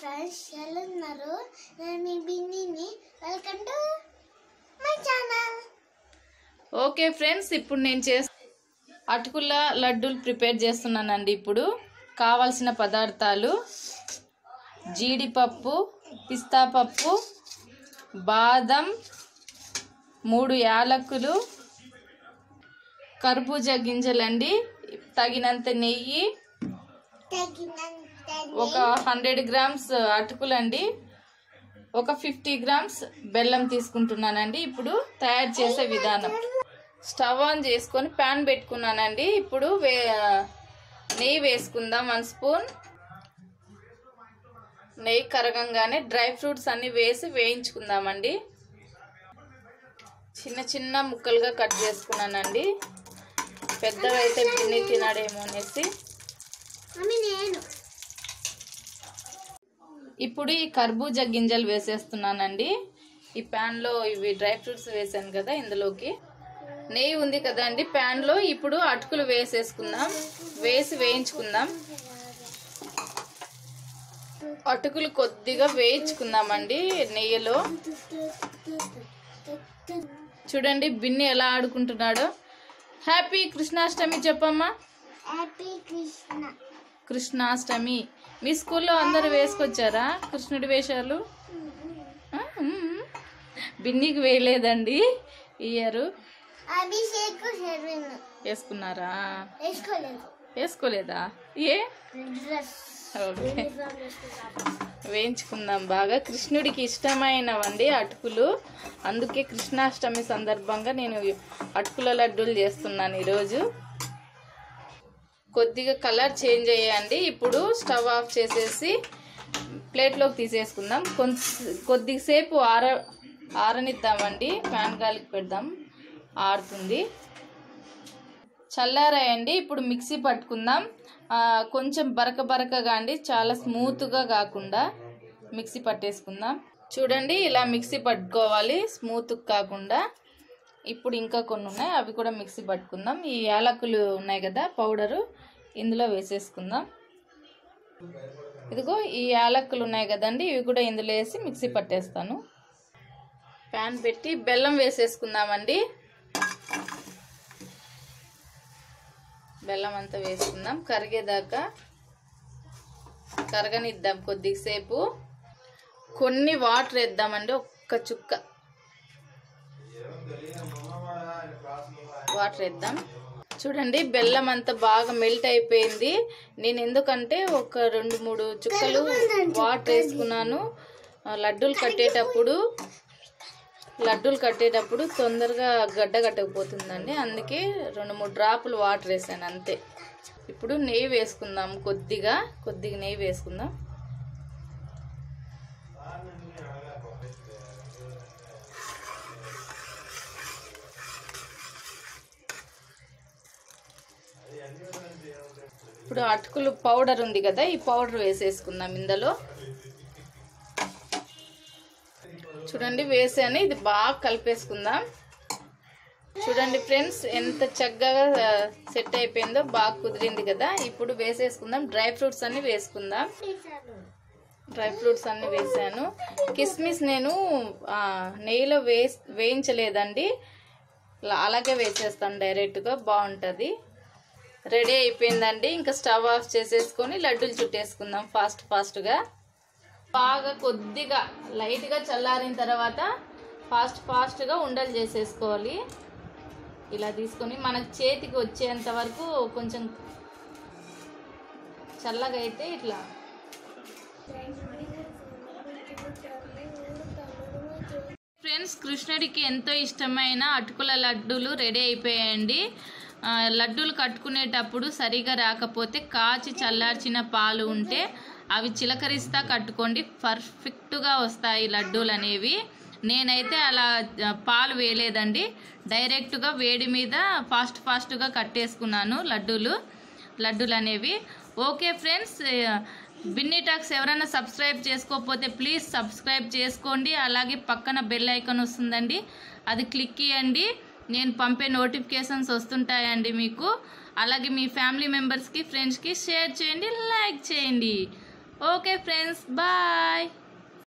Friends ఎలా ఉన్నారు నేను మీ బిన్నీని welcome to my channel okay friends ఇప్పుడు నేను చేస్ అటుకుల లడ్డూలు ప్రిపేర్ చేస్తున్నానండి ఇప్పుడు కావాల్సిన పదార్థాలు జీడిపప్పు పిస్తా పప్పు బాదం మూడు యాలకులు కర్బూజా గింజలండి తగినంత నెయ్యి తగినంత ఒక హండ్రెడ్ గ్రామ్స్ అటుకులండి ఒక ఫిఫ్టీ గ్రామ్స్ బెల్లం తీసుకుంటున్నానండి ఇప్పుడు తయారు చేసే విధానం స్టవ్ ఆన్ చేసుకొని ప్యాన్ పెట్టుకున్నానండి ఇప్పుడు వే నెయ్యి వేసుకుందాం వన్ స్పూన్ నెయ్యి కరగంగానే డ్రై ఫ్రూట్స్ అన్ని వేసి వేయించుకుందామండి చిన్న చిన్న ముక్కలుగా కట్ చేసుకున్నానండి పెద్దవైతే బిన్ని తినాడేమో అనేసి మమ్మీ నేను ఇప్పుడు ఈ కర్బూజా గింజలు వేసేస్తున్నానండి ఈ ప్యాన్లో ఇవి డ్రై ఫ్రూట్స్ వేసాను కదా ఇందులోకి నెయ్యి ఉంది కదండి ప్యాన్లో ఇప్పుడు అటుకులు వేసేసుకుందాం వేసి వేయించుకుందాం అటుకులు కొద్దిగా వేయించుకుందామండి నెయ్యిలో చూడండి బిన్ని ఎలా ఆడుకుంటున్నాడో హ్యాపీ కృష్ణాష్టమి చెప్పమ్మా హ్యాపీ కృష్ణ కృష్ణాష్టమి మీ స్కూల్లో అందరూ వేసుకొచ్చారా కృష్ణుడి వేషాలు ఆ, మ్మ్. బిన్నీకి వేయలేదండి ఇయర్ అభిషేక్ హెరోయిన్ వేసుకున్నారా వేసుకోలేదు వేసుకోలేదా ఏ డ్రెస్ ఓకే వేయించుకుందాం బాగా కృష్ణుడికి ఇష్టమైనవండి అటుకులు అందుకే కృష్ణాష్టమి సందర్భంగా నేను అటుకుల లడ్డూలు చేస్తున్నాను ఈరోజు కొద్దిగా కలర్ చేంజ్ అయ్యండి ఇప్పుడు స్టవ్ ఆఫ్ చేసేసి ప్లేట్లోకి తీసేసుకుందాం కొంచెం కొద్దిసేపు ఆర ఆరనిద్దామండి ఫ్యాన్ గాలికి పెడదాం ఆరుతుంది చల్లారాయండి ఇప్పుడు మిక్సీ పట్టుకుందాం ఆ, కొంచెం బరక బరకగా అండి చాలా స్మూత్గా కాకుండా మిక్సీ పట్టేసుకుందాం చూడండి ఇలా మిక్సీ పట్టుకోవాలి స్మూత్ కాకుండా ఇప్పుడు ఇంకా కొన్ని ఉన్నాయి అవి కూడా మిక్సీ పట్టుకుందాం ఈ యాలకులు ఉన్నాయి కదా పౌడరు ఇందులో వేసేసుకుందాం ఇదిగో ఈ యాలకులు ఉన్నాయి కదండి ఇవి కూడా ఇందులో వేసి మిక్సీ పట్టేస్తాను ప్యాన్ పెట్టి బెల్లం వేసేసుకుందామండి బెల్లం అంతా వేసుకుందాం కరిగేదాకా కరగనిద్దాం కొద్దిసేపు కొన్ని వాటర్ వేద్దామండి ఒక్క చుక్క వాటర్ వేద్దాం చూడండి బెల్లం అంతా బాగా మెల్ట్ అయిపోయింది నేను ఎందుకంటే ఒక రెండు మూడు చుక్కలు వాటర్ వేసుకున్నాను ఆ, లడ్డూలు కట్టేటప్పుడు లడ్డూలు కట్టేటప్పుడు తొందరగా గడ్డ కట్టకపోతుందండి అందుకే రెండు మూడు డ్రాపులు వాటర్ వేసాను అంతే ఇప్పుడు నెయ్యి వేసుకుందాం కొద్దిగా కొద్దిగా నెయ్యి వేసుకుందాం ఇప్పుడు అటుకులు పౌడర్ ఉంది కదా ఈ పౌడర్ వేసేసుకుందాం ఇందులో చూడండి వేసాను ఇది బాగా కలిపేసుకుందాం చూడండి ఫ్రెండ్స్ ఎంత చక్కగా సెట్ అయిపోయిందో బాగా కుదిరింది కదా ఇప్పుడు వేసేసుకుందాం డ్రై ఫ్రూట్స్ అన్ని వేసుకుందాం డ్రై ఫ్రూట్స్ అన్ని వేసాను కిస్మిస్ నేను ఆ, నెయ్యిలో వే వేయించలేదండి లా- అలాగే వేసేస్తాను డైరెక్ట్గా బాగుంటుంది రెడీ అయిపోయిందండి ఇంకా స్టవ్ ఆఫ్ చేసేసుకొని లడ్డూలు చుట్టేసుకుందాం ఫాస్ట్ ఫాస్ట్గా బాగా కొద్దిగా లైట్గా చల్లారిన తర్వాత ఫాస్ట్ ఫాస్ట్గా ఉండలు చేసేసుకోవాలి ఇలా తీసుకొని మనకు చేతికి వచ్చేంత వరకు కొంచెం చల్లగా అయితే ఇట్లా ఫ్రెండ్స్ కృష్ణుడికి ఎంతో ఇష్టమైన అటుకుల లడ్డూలు రెడీ అయిపోయాయండి ఆ, లడ్డూలు కట్టుకునేటప్పుడు సరిగా రాకపోతే కాచి చల్లార్చిన పాలు ఉంటే అవి చిలకరిస్తా కట్టుకోండి పర్ఫెక్ట్గా వస్తాయి లడ్డూలు అనేవి నేనైతే అలా ఆ, పాలు వేయలేదండి డైరెక్ట్గా వేడి మీద ఫాస్ట్ ఫాస్ట్గా కట్టేసుకున్నాను లడ్డూలు లడ్డూలు అనేవి ఓకే ఫ్రెండ్స్ బిన్నీ టాక్స్ ఎవరైనా సబ్స్క్రైబ్ చేసుకోకపోతే ప్లీజ్ సబ్స్క్రైబ్ చేసుకోండి అలాగే పక్కన బెల్ ఐకాన్ వస్తుందండి అది క్లిక్ చేయండి నేను పంపే నోటిఫికేషన్స్ వస్తుంటాయండి మీకు అలాగే మీ ఫ్యామిలీ మెంబర్స్కి ఫ్రెండ్స్కి షేర్ చేయండి లైక్ చేయండి ఓకే ఫ్రెండ్స్ బాయ్